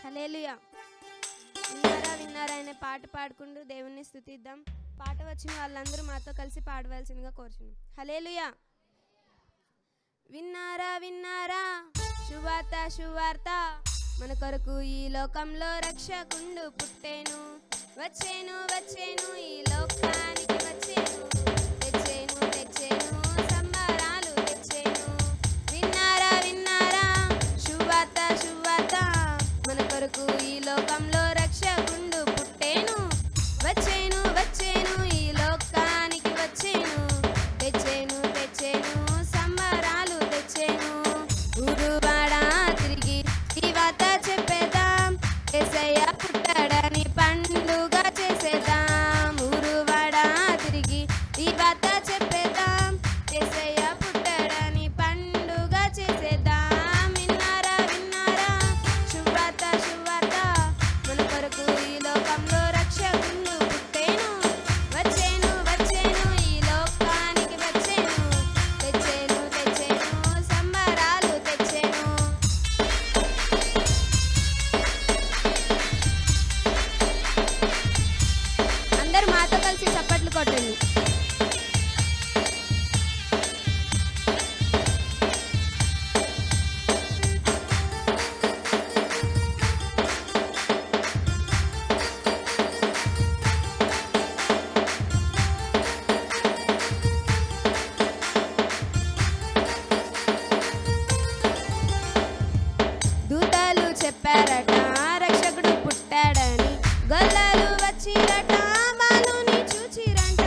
hallelujah విన్నారా విన్నారా అనే పాట పాడుకుంటూ దేవుణ్ణి స్థుతిద్దాం పాట వచ్చిన వాళ్ళందరూ మాతో కలిసి పాడవలసిందిగా కోరుచున్నాం హలేలుయా విన్నారా విన్నారా శువార్త శువార్త మన కొరకు ఈ లోకంలో రక్షకుండు పుట్టేను వచ్చేను వచ్చేను ఈ లోకానికి వచ్చేను తెచ్చేను తెచ్చేను సంబరాలు తెచ్చేను విన్నారా విన్నారా శువార్త శువార్త మన కొరకు ఈ లోకంలో రక్షకుండు పుట్టేను వచ్చేను వచ్చేను ఈ లోకానికి వచ్చేను తెచ్చేను తెచ్చేను సంబరాలు తెచ్చేను ఊరువాడా తిరిగి ఈ వాత చెప్పేద్దాం ఏసయ్య పుట్టాడని పండుగ చేసేద్దాం ఊరువాడా తిరిగి ఈ వాత చెప్పేద్దాం ఏసయ్య పుట్టాడని పండుగ చేసేద్దాం విన్నారా విన్నారా శుభ్రత శుభ్రత మన కొరకు ఈ లోకంలో రక్షకుడు పుట్టేను వచ్చేను వచ్చేను ఈ లోకానికి వచ్చేను తెచ్చేను తెచ్చేను సంబరాలు తెచ్చేను అందరూ మాతో కలిసి చప్పట్లు కొట్టండి దూతలు చెప్పారట రక్షకుడు పుట్టాడని గొల్లలు వచ్చిరట బాలుని చూచిరంట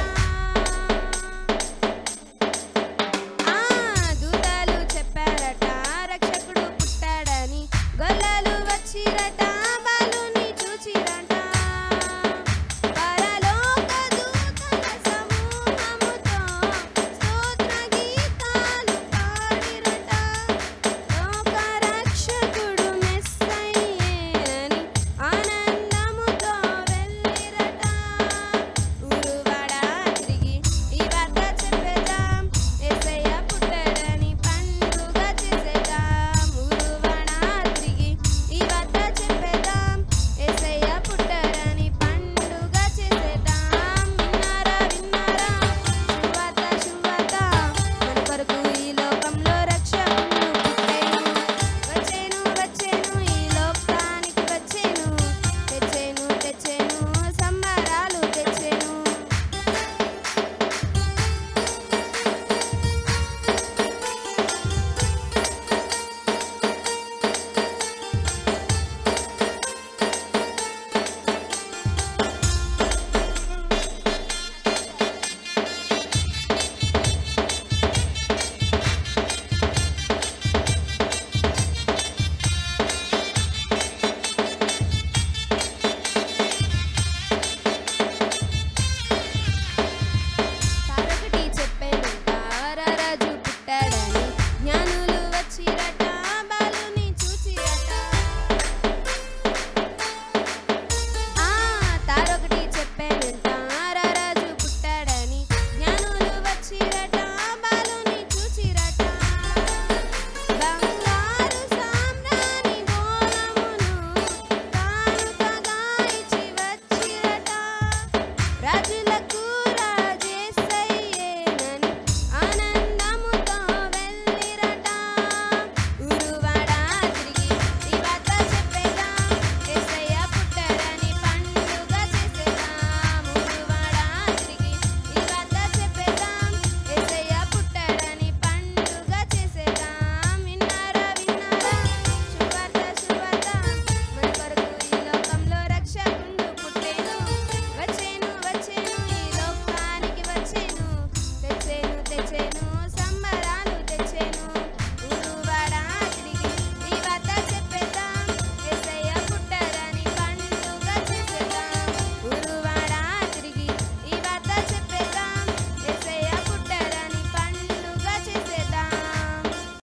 ఆ దూతలు చెప్పారట రక్షకుడు పుట్టాడని గొల్లలు వచ్చిరట